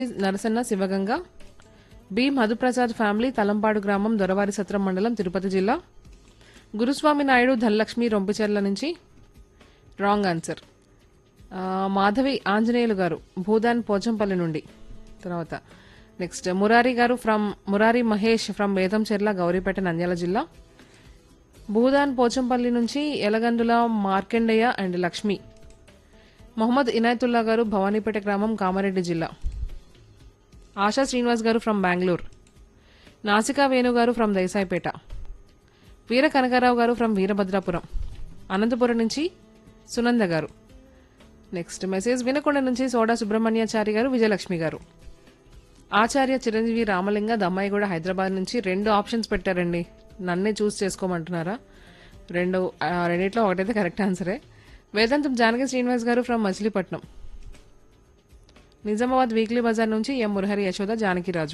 Narasanna Shivaganga B Madhuprasad family Talampadu గ్రామం దొరవారి సత్రం మండలం తిరుపతి జిల్లా గురుస్వామి నాయుడు ధనలక్ష్మి రొంపిచెర్ల నుంచి రాంగ్ ఆన్సర్ ఆ, మాధవి ఆంజనేయులు గారు భూదాన్ పోచంపల్లి నుండి తర్వాత next Murari garu from Murari Mahesh from Betamcherla Gouripeta Nandyala జిల్లా భూదాన్ పోచంపల్లి నుంచి ఎలగందుల మార్కండేయ అండ్ లక్ష్మి మొహమ్మద్ ఇనాయతుల్లా గారు భవానీపేట గ్రామం కామారెడ్డి జిల్లా ఆశా శ్రీనివాస్ గారు ఫ్రమ్ బెంగళూరు నాసికా వేణు గారు ఫ్రమ్ దేశాయిపేట వీర కనకారావు గారు ఫ్రమ్ వీరభద్రాపురం అనంతపురం నుంచి సునంద గారు నెక్స్ట్ మెసేజ్ వినకొండ నుంచి సోడా సుబ్రహ్మణ్యాచారి గారు విజయలక్ష్మి గారు ఆచార్య చిరంజీవి రామలింగ దమ్మాయిగూడ హైదరాబాద్ నుంచి రెండు ఆప్షన్స్ పెట్టారండి నన్నే చూస్ చేసుకోమంటున్నారా రెండు ఆ, రెండిట్లో ఒకటైతే కరెక్ట్ ఆన్సరే వేదాంతం జానకి శ్రీనివాస్ గారు ఫ్రమ్ మచిలీపట్నం నిజామాబాద్ వీక్లీ బజార్ నుంచి ఎం మురహరి యశోద జానకిరాజు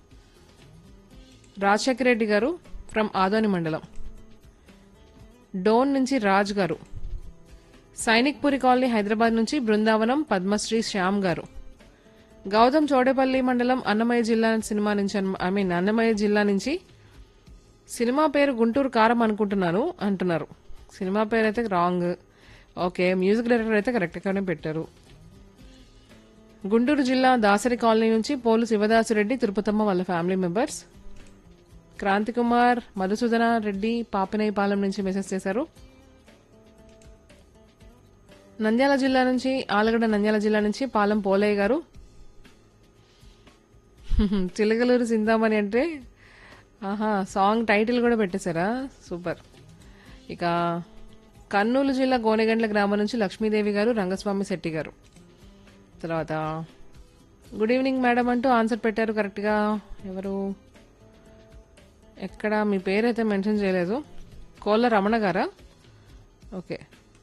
రాజశేఖర రెడ్డి గారు ఫ్రమ్ ఆదోని మండలం డోన్ నుంచి రాజ్ గారు సైనిక్పురి కాలనీ హైదరాబాద్ నుంచి బృందావనం పద్మశ్రీ శ్యామ్ గారు గౌతమ్ చోడేపల్లి మండలం అన్నమయ్య జిల్లా సినిమా నుంచి ఐ మీన్ అన్నమయ్య జిల్లా నుంచి సినిమా పేరు గుంటూరు కారం అనుకుంటున్నాను అంటున్నారు సినిమా పేరు అయితే రాంగ్ ఓకే మ్యూజిక్ డైరెక్టర్ అయితే కరెక్ట్గానే పెట్టారు గుంటూరు జిల్లా దాసరి కాలనీ నుంచి పోలు శివదాసురెడ్డి తిరుపతమ్మ వాళ్ళ ఫ్యామిలీ మెంబర్స్ క్రాంతి కుమార్ మధుసూదన రెడ్డి పాపినేయపాలెం నుంచి మెసేజ్ చేశారు నంద్యాల జిల్లా నుంచి ఆలగడ్డ నంద్యాల జిల్లా నుంచి పాలెం పోలయ్య గారు చిలకలూరు సిందామణి అంటే ఆహా సాంగ్ టైటిల్ కూడా పెట్టేశారా సూపర్ ఇక కర్నూలు జిల్లా గోనెగండ్ల గ్రామం నుంచి లక్ష్మీదేవి గారు రంగస్వామి శెట్టి గారు తర్వాత గుడ్ ఈవినింగ్ మేడం అంటూ ఆన్సర్ పెట్టారు కరెక్ట్గా ఎవరు ఎక్కడ మీ పేరైతే మెన్షన్ చేయలేదు కోళ్ళ రమణ గారా ఓకే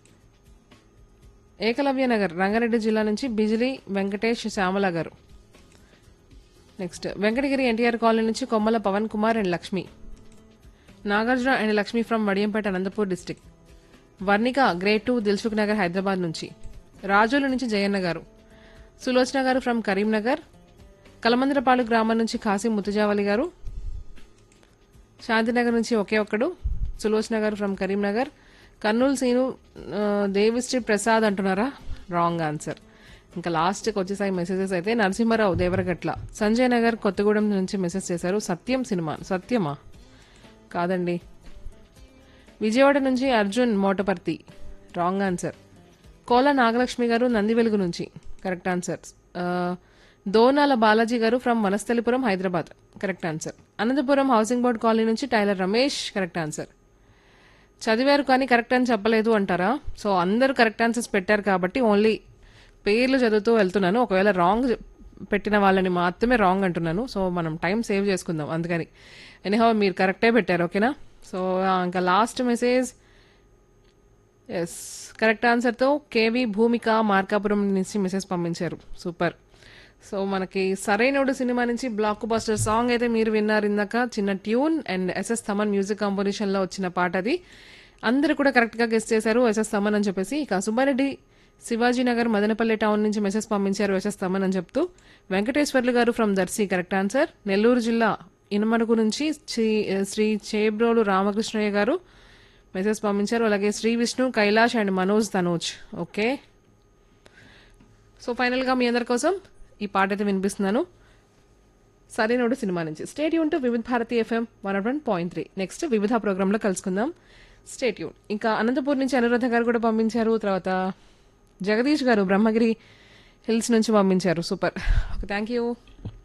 ఏకలవ్య నగర్ రంగారెడ్డి జిల్లా నుంచి బిజిలీ వెంకటేష్ శ్యామల గారు నెక్స్ట్ వెంకటగిరి ఎన్టీఆర్ కాలనీ నుంచి Kommala Pavan Kumar and Lakshmi Nagarjuna and Lakshmi from Vadiyampeta Anantapur district Varnika grade two Dilsukh Nagar Hyderabad నుంచి రాజోలు నుంచి జయన్న గారు సులోచన గారు ఫ్రమ్ కరీంనగర్ కలమందరపాడు గ్రామం నుంచి కాశీ ముతుజావలి గారు శాంతినగర్ నుంచి ఒకే ఒక్కడు సులోచన గారు ఫ్రమ్ కరీంనగర్ కర్నూలు సీను ఆ, దేవిశ్రీ ప్రసాద్ అంటున్నారా రాంగ్ ఆన్సర్ ఇంకా లాస్ట్కి వచ్చేసాయి మెసేజెస్ అయితే నరసింహారావు దేవరగట్ల సంజయ్ నగర్ కొత్తగూడెం నుంచి మెసేజ్ చేశారు సత్యం సినిమా సత్యమా కాదండి విజయవాడ నుంచి అర్జున్ మోటపర్తి రాంగ్ ఆన్సర్ కోల నాగలక్ష్మి గారు నంది వెలుగు నుంచి కరెక్ట్ ఆన్సర్ ఆ, Donala Balaji garu from Vanasthalipuram Hyderabad correct answer Anantapuram housing board colony నుంచి టైలర్ రమేష్ కరెక్ట్ ఆన్సర్ చదివారు కానీ కరెక్ట్ అని చెప్పలేదు అంటారా సో అందరూ కరెక్ట్ ఆన్సర్స్ పెట్టారు కాబట్టి ఓన్లీ పేర్లు చదువుతూ వెళ్తున్నాను ఒకవేళ రాంగ్ పెట్టిన వాళ్ళని మాత్రమే రాంగ్ అంటున్నాను సో మనం టైం సేవ్ చేసుకుందాం అందుకని ఎనీహౌ మీరు కరెక్టే పెట్టారు ఓకేనా సో ఇంకా లాస్ట్ మెసేజ్ ఎస్ కరెక్ట్ ఆన్సర్తో కేవీ భూమిక మార్కాపురం నుంచి మెసేజ్ పంపించారు సూపర్ సో మనకి సరైనోడు సినిమా నుంచి బ్లాక్ బస్టర్ సాంగ్ అయితే మీరు విన్నారు ఇందాక చిన్న tune and S S Thaman music కాంపోజిషన్లో వచ్చిన పాట అది అందరూ కూడా కరెక్ట్గా గెస్ట్ చేశారు ఎస్ఎస్ థమన్ అని చెప్పేసి ఇక సుబ్బారెడ్డి శివాజీ నగర్ మదనపల్లి టౌన్ నుంచి మెసేజ్ పంపించారు ఎస్ఎస్ థమన్ అని చెప్తూ Venkateswarlu garu from Darsi correct answer Nellore జిల్లా ఇనుమడుగు నుంచి శ్రీ- శ్రీ చేబ్రోలు రామకృష్ణయ్య గారు మెసేజ్ పంపించారు అలాగే Shri Vishnu Kailash and Manoj Tanoj okay so ఫైనల్గా మీ అందరి కోసం ఈ పాట అయితే వినిపిస్తున్నాను సరైనోడు సినిమా నుంచి స్టేట్ యూన్ to Vividh Bharati F M one one point three next Vividh ప్రోగ్రాంలో కలుసుకుందాం స్టేట్ యూన్ ఇంకా అనంతపూర్ నుంచి అనురాధ గారు కూడా పంపించారు తర్వాత జగదీష్ గారు బ్రహ్మగిరి హిల్స్ నుంచి పంపించారు సూపర్ ఓకే థ్యాంక్ యూ